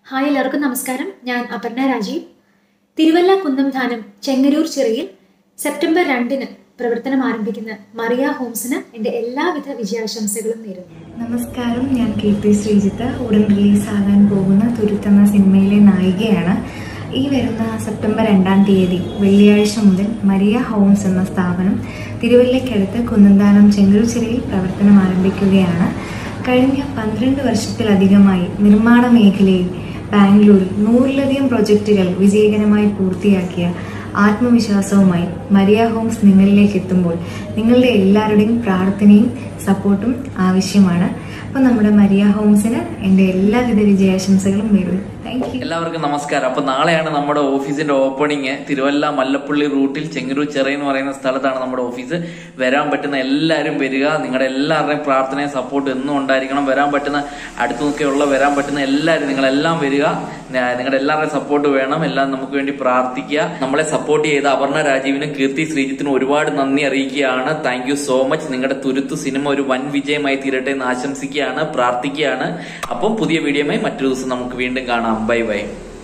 hi എല്ലാവർക്കും നമസ്കാരം ഞാൻ അപർണ രാജീവ് തിരുവല്ല കുന്നംധാനം ചെങ്ങരൂർ ചിറയിൽ സെപ്റ്റംബർ രണ്ടിന് പ്രവർത്തനം ആരംഭിക്കുന്ന മറിയ ഹോംസിന് എൻ്റെ എല്ലാവിധ വിജയാശംസകളും നേരുന്നു നമസ്കാരം ഞാൻ കീർത്തി ശ്രീജിത്ത് ഉടൻ റിലീസാകാൻ പോകുന്ന തുരുത്ത് എന്ന സിനിമയിലെ നായികയാണ് ഈ വരുന്ന സെപ്റ്റംബർ രണ്ടാം തീയതി വെള്ളിയാഴ്ച മുതൽ മരിയ ഹോംസ് എന്ന സ്ഥാപനം തിരുവല്ലയ്ക്കടുത്ത് കുന്നന്താനം ചെങ്കുരുച്ചിറയിൽ പ്രവർത്തനം ആരംഭിക്കുകയാണ് കഴിഞ്ഞ പന്ത്രണ്ട് വർഷത്തിലധികമായി നിർമ്മാണ മേഖലയിൽ ബാംഗ്ലൂരിൽ നൂറിലധികം പ്രൊജക്റ്റുകൾ വിജയകരമായി പൂർത്തിയാക്കിയ ആത്മവിശ്വാസവുമായി മരിയ ഹോംസ് നിങ്ങളിലേക്ക് എത്തുമ്പോൾ നിങ്ങളുടെ എല്ലാവരുടെയും പ്രാർത്ഥനയും സപ്പോർട്ടും ആവശ്യമാണ് അപ്പോൾ നമ്മുടെ മരിയ ഹോംസിന് എൻ്റെ എല്ലാവിധ വിജയാശംസകളും നേരുന്നു താങ്ക് യു എല്ലാവർക്കും നമസ്കാരം അപ്പൊ നാളെയാണ് നമ്മുടെ ഓഫീസിന്റെ ഓപ്പണിങ് തിരുവല്ല മല്ലപ്പള്ളി റൂട്ടിൽ ചെങ്ങന്നൂർ ചെറ എന്ന് പറയുന്ന സ്ഥലത്താണ് നമ്മുടെ ഓഫീസ് വരാൻ പറ്റുന്ന എല്ലാവരും വരിക നിങ്ങളുടെ എല്ലാവരുടെയും പ്രാർത്ഥനയും സപ്പോർട്ട് എന്നും ഉണ്ടായിരിക്കണം വരാൻ പറ്റുന്ന അടുത്തൊക്കെയുള്ള വരാൻ പറ്റുന്ന എല്ലാവരും നിങ്ങളെല്ലാം വരിക ന- നിങ്ങളുടെ എല്ലാവരുടെയും സപ്പോർട്ട് വേണം എല്ലാം നമുക്ക് വേണ്ടി പ്രാർത്ഥിക്കുക നമ്മളെ സപ്പോർട്ട് ചെയ്ത അപർണ രാജീവിനും കീർത്തി ശ്രീജിത്തിനും ഒരുപാട് നന്ദി അറിയിക്കുകയാണ് താങ്ക് യു സോ മച്ച് നിങ്ങളുടെ തുരുത്തു സിനിമ ഒരു വൻ വിജയമായി തീരട്ടെ എന്ന് ആശംസിക്കുകയാണ് പ്രാർത്ഥിക്കുകയാണ് അപ്പം പുതിയ വീഡിയോയുമായി മറ്റൊരു ദിവസം നമുക്ക് വീണ്ടും കാണാം ബൈ ബൈ